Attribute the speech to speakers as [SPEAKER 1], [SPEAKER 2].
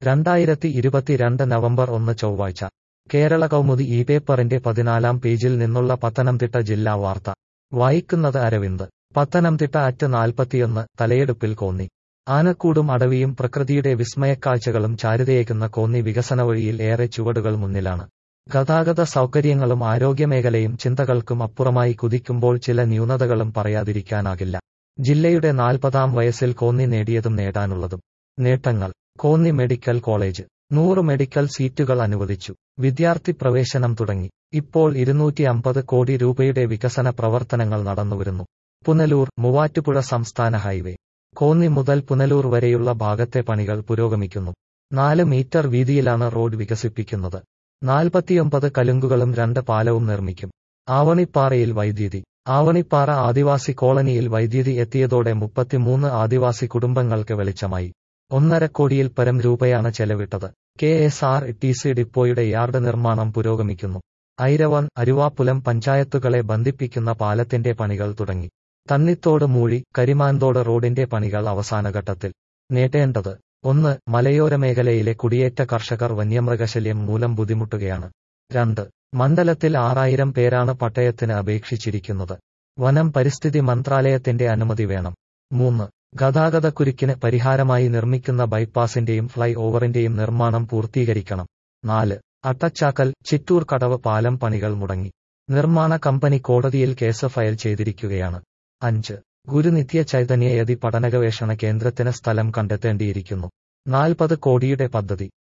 [SPEAKER 1] രണ്ടായിരത്തി ഇരുപത്തിരണ്ട് നവംബർ ഒന്ന് ചൊവ്വാഴ്ച കേരള കൗമുദി ഈ പേപ്പറിന്റെ പതിനാലാം പേജിൽ നിന്നുള്ള പത്തനംതിട്ട ജില്ലാ വാർത്ത വായിക്കുന്നത് അരവിന്ദ് പത്തനംതിട്ട അറ്റ് നാൽപ്പത്തിയൊന്ന് തലയെടുപ്പിൽ കോന്നി ആനക്കൂടും അടവിയും പ്രകൃതിയുടെ വിസ്മയക്കാഴ്ചകളും ചാരുതയേകുന്ന കോന്നി വികസനവഴിയിൽ ഏറെ ചുവടുകൾ മുന്നിലാണ് ഗതാഗത സൗകര്യങ്ങളും ആരോഗ്യമേഖലയും ചിന്തകൾക്കും അപ്പുറമായി കുതിക്കുമ്പോൾ ചില ന്യൂനതകളും പറയാതിരിക്കാനാകില്ല ജില്ലയുടെ നാൽപ്പതാം വയസ്സിൽ കോന്നി നേടിയതും നേടാനുള്ളതും നേട്ടങ്ങൾ കോന്നി മെഡിക്കൽ കോളേജ് നൂറ് മെഡിക്കൽ സീറ്റുകൾ അനുവദിച്ചു വിദ്യാർത്ഥി പ്രവേശനം തുടങ്ങി ഇപ്പോൾ ഇരുന്നൂറ്റി അമ്പത് കോടി രൂപയുടെ വികസന പ്രവർത്തനങ്ങൾ നടന്നുവരുന്നു പുനലൂർ മൂവാറ്റുപുഴ സംസ്ഥാന ഹൈവേ കോന്നി മുതൽ പുനലൂർ വരെയുള്ള ഭാഗത്തെ പണികൾ പുരോഗമിക്കുന്നു നാല് മീറ്റർ വീതിയിലാണ് റോഡ് വികസിപ്പിക്കുന്നത് നാൽപ്പത്തിയൊമ്പത് കലുങ്കുകളും രണ്ട് പാലവും നിർമ്മിക്കും ആവണിപ്പാറയിൽ വൈദ്യുതി ആവണിപ്പാറ ആദിവാസി കോളനിയിൽ വൈദ്യുതി എത്തിയതോടെ മുപ്പത്തിമൂന്ന് ആദിവാസി കുടുംബങ്ങൾക്ക് വെളിച്ചമായി ഒന്നര കോടിയിൽ പരം രൂപയാണ് ചെലവിട്ടത് K S R T C ഡിപ്പോയുടെ യാർഡ് നിർമ്മാണം പുരോഗമിക്കുന്നു ഐരവൺ അരുവാപ്പുലം പഞ്ചായത്തുകളെ ബന്ധിപ്പിക്കുന്ന പാലത്തിന്റെ പണികൾ തുടങ്ങി തന്നിത്തോട് മൂഴി കരിമാന്തോട് റോഡിന്റെ പണികൾ അവസാനഘട്ടത്തിൽ നേടേണ്ടത് ഒന്ന് മലയോര മേഖലയിലെ കുടിയേറ്റ കർഷകർ വന്യമൃഗശല്യം മൂലം ബുദ്ധിമുട്ടുകയാണ് രണ്ട് മണ്ഡലത്തിൽ ആറായിരം പേരാണ് പട്ടയത്തിന് അപേക്ഷിച്ചിരിക്കുന്നത് വനം പരിസ്ഥിതി മന്ത്രാലയത്തിന്റെ അനുമതി വേണം മൂന്ന് ഗതാഗതക്കുരുക്കിന് പരിഹാരമായി നിർമ്മിക്കുന്ന ബൈപ്പാസിന്റെയും ഫ്ലൈ ഓവറിന്റെയും നിർമ്മാണം പൂർത്തീകരിക്കണം നാല് അട്ടച്ചാക്കൽ ചിറ്റൂർ കടവ് പാലം പണികൾ മുടങ്ങി നിർമ്മാണ കമ്പനി കോടതിയിൽ കേസ് ഫയൽ ചെയ്തിരിക്കുകയാണ് അഞ്ച് ഗുരുനിത്യ ചൈതന്യയതി പഠനഗവേഷണ കേന്ദ്രത്തിന് സ്ഥലം കണ്ടെത്തേണ്ടിയിരിക്കുന്നു നാൽപ്പത് കോടിയുടെ പദ്ധതി